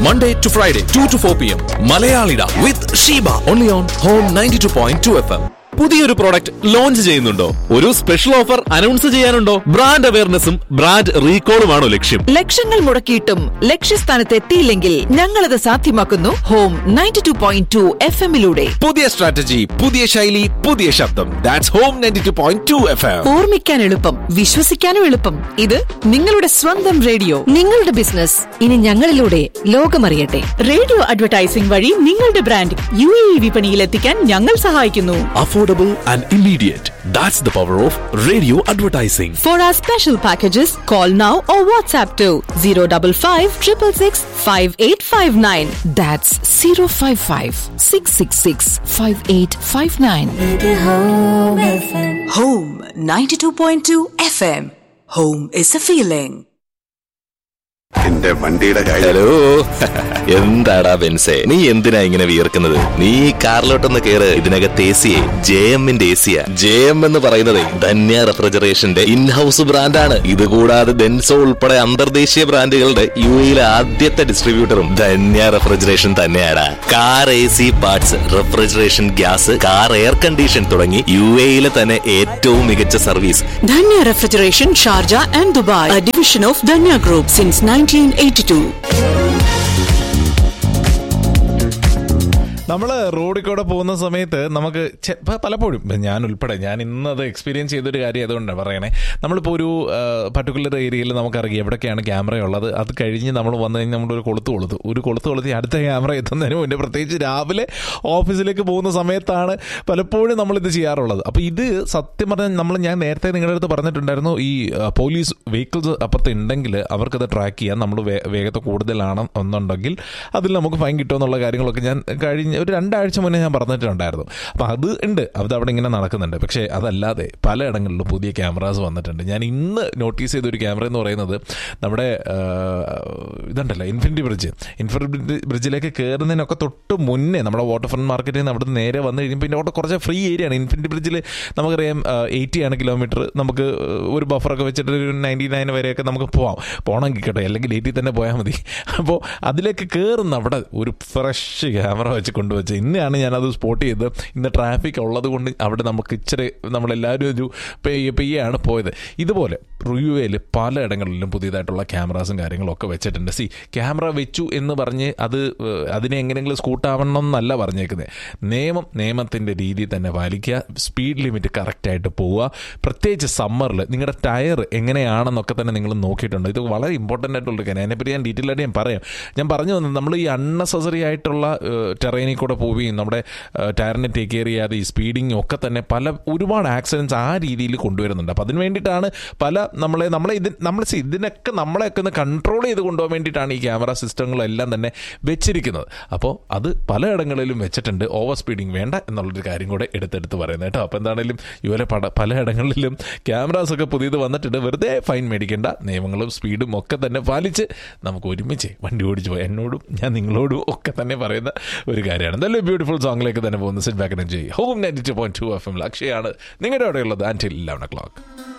Monday to Friday, 2 to 4 p.m. Malayalida with Sheba. Only on Home 92.2 FM. പുതിയൊരു product launch ചെയ്യുന്നുണ്ടോ ഒരു special offer announce ചെയ്യാനുണ്ടോ brand അവയർനെസ്സും brand റീകോളുമാണോ ലക്ഷ്യം ലക്ഷങ്ങൾ മുടക്കിയിട്ടും ലക്ഷ്യസ്ഥാനത്ത് എത്തിയില്ലെങ്കിൽ ഞങ്ങളത് സാധ്യമാക്കുന്നു Home ninety two point two F എമ്മിലൂടെ പുതിയ സ്ട്രാറ്റജി പുതിയ ശൈലി പുതിയ ശബ്ദം that's Home ninety two point two F M ഓർമ്മിക്കാൻ എളുപ്പം വിശ്വസിക്കാനും എളുപ്പം ഇത് നിങ്ങളുടെ സ്വന്തം റേഡിയോ നിങ്ങളുടെ ബിസിനസ് ഇനി ഞങ്ങളിലൂടെ ലോകമറിയട്ടെ റേഡിയോ അഡ്വർടൈസിംഗ് വഴി നിങ്ങളുടെ ബ്രാൻഡ് യു എ ഇ വിപണിയിൽ എത്തിക്കാൻ ഞങ്ങൾ സഹായിക്കുന്നു affordable and immediate that's the power of radio advertising for our special packages call now or WhatsApp two zero double five triple six five eight five nine that's zero five five six six six five eight five nine Home 92.2 FM. Home is a feeling. എന്റെ വണ്ടിയുടെ കാര്യം hello എന്താടാ ബെൻസേ നീ എന്തിനാ ഇങ്ങനെ വിയർക്കുന്നത് നീ ഈ കാറിലോട്ടൊന്ന് കേറ് ഇതിനകത്ത് എ സിയെ ജെ എമ്മിന്റെ എ സിയാ ജെ എം എന്ന് പറയുന്നത് ധന്യ റെഫ്രിജറേഷന്റെ ഇൻഹൌസ് ബ്രാൻഡാണ് ഇത് കൂടാതെ ഡെൻസോ ഉൾപ്പെടെ അന്തർദേശീയ ബ്രാൻഡുകളുടെ യു എയിലെ ആദ്യത്തെ ഡിസ്ട്രിബ്യൂട്ടറും ധന്യ റെഫ്രിജറേഷൻ തന്നെയാണ് car A C parts refrigeration gas car air condition തുടങ്ങി യു എയിലെ തന്നെ ഏറ്റവും മികച്ച service Dhanya refrigeration Sharjah and Dubai a division of Dhanya group since nineteen eighty two നമ്മൾ റോഡിൽ കൂടെ പോകുന്ന സമയത്ത് നമുക്ക് ചെ- പ- പലപ്പോഴും ഇപ്പം ഞാൻ ഉൾപ്പെടെ ഞാൻ ഇന്നത് എക്സ്പീരിയൻസ് ചെയ്തൊരു കാര്യം അതുകൊണ്ടാണ് പറയണേ നമ്മളിപ്പോൾ ഒരു പർട്ടിക്കുലർ ഏരിയയിൽ നമുക്കറിയാം എവിടെയൊക്കെയാണ് ക്യാമറ ഉള്ളത് അത് കഴിഞ്ഞ് നമ്മൾ വന്നു കഴിഞ്ഞാൽ നമ്മളൊരു കൊളുത്ത് കൊളുത്തു ഒരു കൊളുത്ത് കൊളുത്തി അടുത്ത ക്യാമറ എത്തുന്നതിന് മുന്നേ പ്രത്യേകിച്ച് രാവിലെ ഓഫീസിലേക്ക് പോകുന്ന സമയത്താണ് പലപ്പോഴും നമ്മളിത് ചെയ്യാറുള്ളത് അപ്പോൾ ഇത് സത്യം പറഞ്ഞാൽ നമ്മൾ ഞാൻ നേരത്തെ നിങ്ങളുടെ അടുത്ത് പറഞ്ഞിട്ടുണ്ടായിരുന്നു ഈ ആ, പോലീസ് വെഹിക്കിൾസ് അപ്പുറത്ത് ഉണ്ടെങ്കിൽ അവർക്കത് ട്രാക്ക് ചെയ്യാൻ നമ്മൾ വേഗത കൂടുതലാണ് എന്നുണ്ടെങ്കിൽ അതിൽ നമുക്ക് ഫൈൻ കിട്ടുമെന്നുള്ള കാര്യങ്ങളൊക്കെ ഞാൻ കഴിഞ്ഞ ഒരു രണ്ടാഴ്ച മുന്നേ ഞാൻ പറഞ്ഞിട്ടുണ്ടായിരുന്നു അപ്പോൾ അത് ഉണ്ട് അത് അവിടെ ഇങ്ങനെ നടക്കുന്നുണ്ട് പക്ഷേ അതല്ലാതെ പലയിടങ്ങളിലും പുതിയ ക്യാമറാസ് വന്നിട്ടുണ്ട് ഞാൻ ഇന്ന് നോട്ടീസ് ചെയ്ത ഒരു ക്യാമറ എന്ന് പറയുന്നത് നമ്മുടെ ആ, ഇതുണ്ടല്ലോ ഇൻഫിനിറ്റി ബ്രിഡ്ജ് ഇൻഫിനിറ്റി ബ്രിഡ്ജിലേക്ക് കയറുന്നതിനൊക്കെ തൊട്ട് മുന്നേ നമ്മുടെ വാട്ടർ ഫ്രണ്ട് മാർക്കറ്റിൽ നിന്ന് അവിടെ നേരെ വന്ന് കഴിയുമ്പോൾ പിന്നെ അവിടെ കുറച്ച് ഫ്രീ ഏരിയ ആണ് ഇൻഫിനിറ്റി ബ്രിഡ്ജിൽ നമുക്കറിയാം എയ്റ്റി ആണ് കിലോമീറ്റർ നമുക്ക് ഒരു ബഫറൊക്കെ വെച്ചിട്ട് ഒരു നയൻറ്റി നയൻ വരെയൊക്കെ നമുക്ക് പോവാം പോകണമെങ്കിൽ കേട്ടോ അല്ലെങ്കിൽ എയ്റ്റി തന്നെ പോയാൽ മതി അപ്പോൾ അതിലേക്ക് കയറുന്ന അവിടെ ഒരു ഫ്രഷ് ക്യാമറ വെച്ച് കൊണ്ടുവച്ച് ഇന്നാണ് ഞാനത് സ്പോട്ട് ചെയ്ത് ഇന്ന് ട്രാഫിക് ഉള്ളത് കൊണ്ട് അവിടെ നമുക്ക് ഇച്ചിരി നമ്മളെല്ലാവരും ഒരു പെയ്യ പെയ്യാണ് പോയത് ഇതുപോലെ റിവ്യൂവേൽ പലയിടങ്ങളിലും പുതിയതായിട്ടുള്ള ക്യാമറാസും കാര്യങ്ങളും ഒക്കെ വെച്ചിട്ടുണ്ട് സി ക്യാമറ വെച്ചു എന്ന് പറഞ്ഞ് അത് ഏഹ്, അതിനെ എങ്ങനെയെങ്കിലും സ്കൂട്ടാവണം എന്നല്ല പറഞ്ഞേക്കുന്നത് നിയമം നിയമത്തിൻ്റെ രീതി തന്നെ പാലിക്കുക സ്പീഡ് ലിമിറ്റ് കറക്റ്റായിട്ട് പോവുക പ്രത്യേകിച്ച് സമ്മറിൽ നിങ്ങളുടെ ടയർ എങ്ങനെയാണെന്നൊക്കെ തന്നെ നിങ്ങൾ നോക്കിയിട്ടുണ്ട് ഇത് വളരെ ഇമ്പോർട്ടൻ്റ് ആയിട്ടുള്ള കാര്യം അതിനെപ്പറ്റി ഞാൻ ഡീറ്റെയിൽ ആയിട്ട് ഞാൻ പറയാം ഞാൻ പറഞ്ഞു വന്നത് നമ്മൾ ഈ അൺനെസസറി ആയിട്ടുള്ള ടെറൈനിൽ കൂടെ പോവുകയും നമ്മുടെ ടയറിനെ ടേക്ക് കെയർ ചെയ്യാതെ ഈ സ്പീഡിങ്ങും ഒക്കെ തന്നെ പല ഒരുപാട് ആക്സിഡൻസ് ആ രീതിയിൽ കൊണ്ടുവരുന്നുണ്ട് അപ്പോൾ അതിന് വേണ്ടിയിട്ടാണ് പല നമ്മളെ നമ്മളെ ഇത് നമ്മൾ see, ഇതിനൊക്കെ നമ്മളെയൊക്കെ ഒന്ന് കൺട്രോൾ ചെയ്ത് കൊണ്ടുപോകാൻ വേണ്ടിയിട്ടാണ് ഈ ക്യാമറ സിസ്റ്റങ്ങളെല്ലാം തന്നെ വെച്ചിരിക്കുന്നത് അപ്പോൾ അത് പലയിടങ്ങളിലും വെച്ചിട്ടുണ്ട് ഓവർ സ്പീഡിങ് വേണ്ട എന്നുള്ളൊരു കാര്യം കൂടെ എടുത്തെടുത്ത് പറയുന്നത് കേട്ടോ അപ്പോൾ എന്താണെങ്കിലും ഇവരെ പട പലയിടങ്ങളിലും ക്യാമറാസ് ഒക്കെ പുതിയത് വന്നിട്ടുണ്ട് വെറുതെ ഫൈൻ മേടിക്കേണ്ട നിയമങ്ങളും സ്പീഡും ഒക്കെ തന്നെ പാലിച്ച് നമുക്ക് ഒരുമിച്ച് വണ്ടി ഓടിച്ചു പോയി എന്നോടും ഞാൻ നിങ്ങളോടും ഒക്കെ തന്നെ പറയുന്ന ഒരു കാര്യമാണ് എന്തായാലും ബ്യൂട്ടിഫുൾ സോങ്ങിലേക്ക് തന്നെ പോകുന്ന set back enjoy Home ninety two point two F M അക്ഷയാണ് നിങ്ങളുടെ അവിടെയുള്ളത് ആൻറ്റിൽ ഇലവൻ ഒ ക്ലോക്ക്